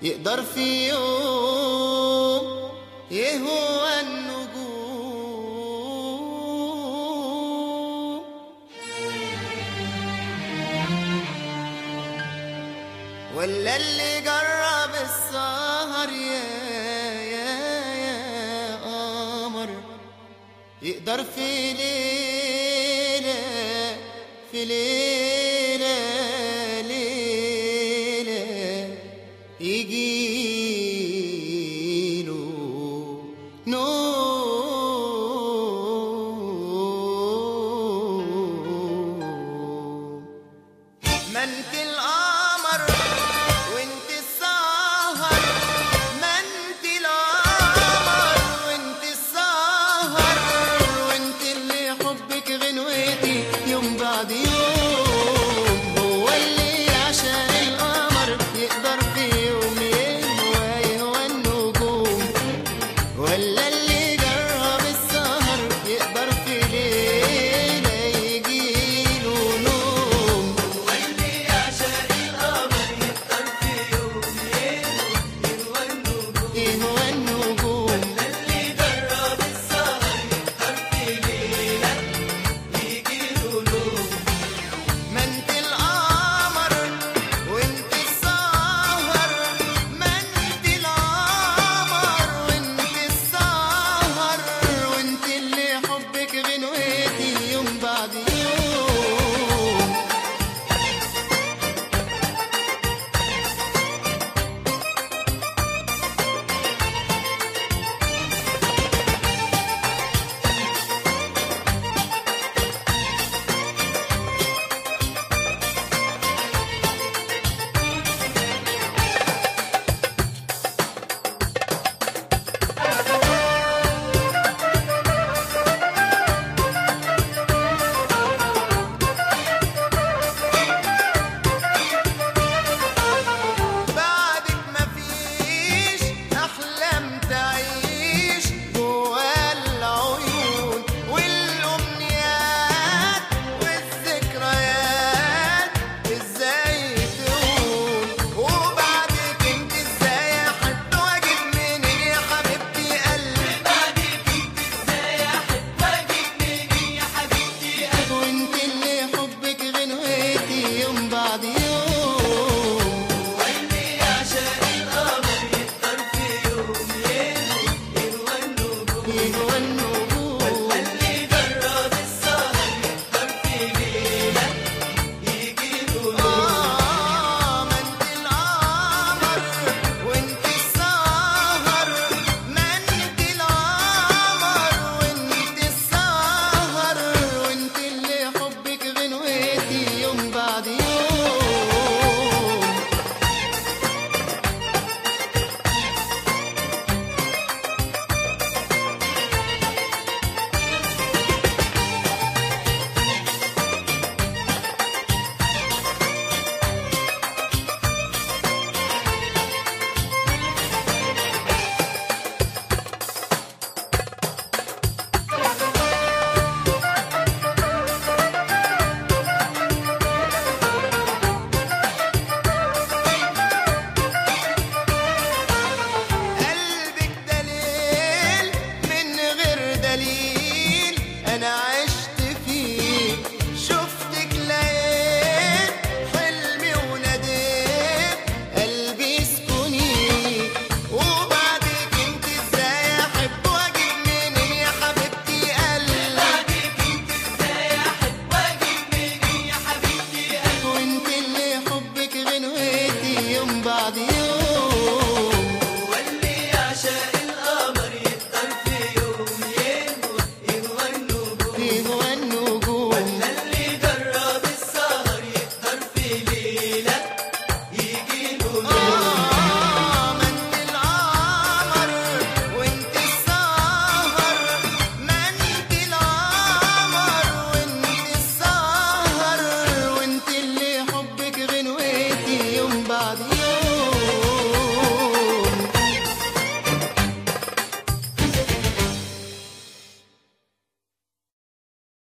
يقدر في يوم يهوى النجوم ولا اللي جرب السهر يا يا يا قمر يقدر في ليلة في ليلة ليلة يجيله نوم ما انت القمر وانت السهر ما انت القمر وانت السهر وانت اللي حبك غنوتي يوم بعد يوم هو اللي عشان القمر يقدر في يوم يهوى يهوى النجوم ولا اللي جرب السهر يقدر في ليلة يجيله نوم يهوى النجوم ما انت القمر وانت السهر ما انت القمر وانت السهر وانت اللي حبك غنوتي يوم بعد يوم بعدك مفيش أحلام تعيش جوا العيون والأمنيات والذكريات إزاي تقول وبعدك أنت إزاي أحب وأجيب منين يا حبيبتي قلبي وأنت اللي حبك غنوتي يوم بعد يوم يهوى النجوم آه ما انت القمر وانت السهر ما انت القمر وانت السهر وانت اللي حبك غنوتي يوم بعد يوم قلبك دليل من غير دليل انا عشت فيه شفتك لقيت حلمي وناديت قلبي اسكني وبعدك انت ازاي احب واجيب منين يا حبيبتي قلبي وانت اللي حبك غنوتي يوم بعد يوم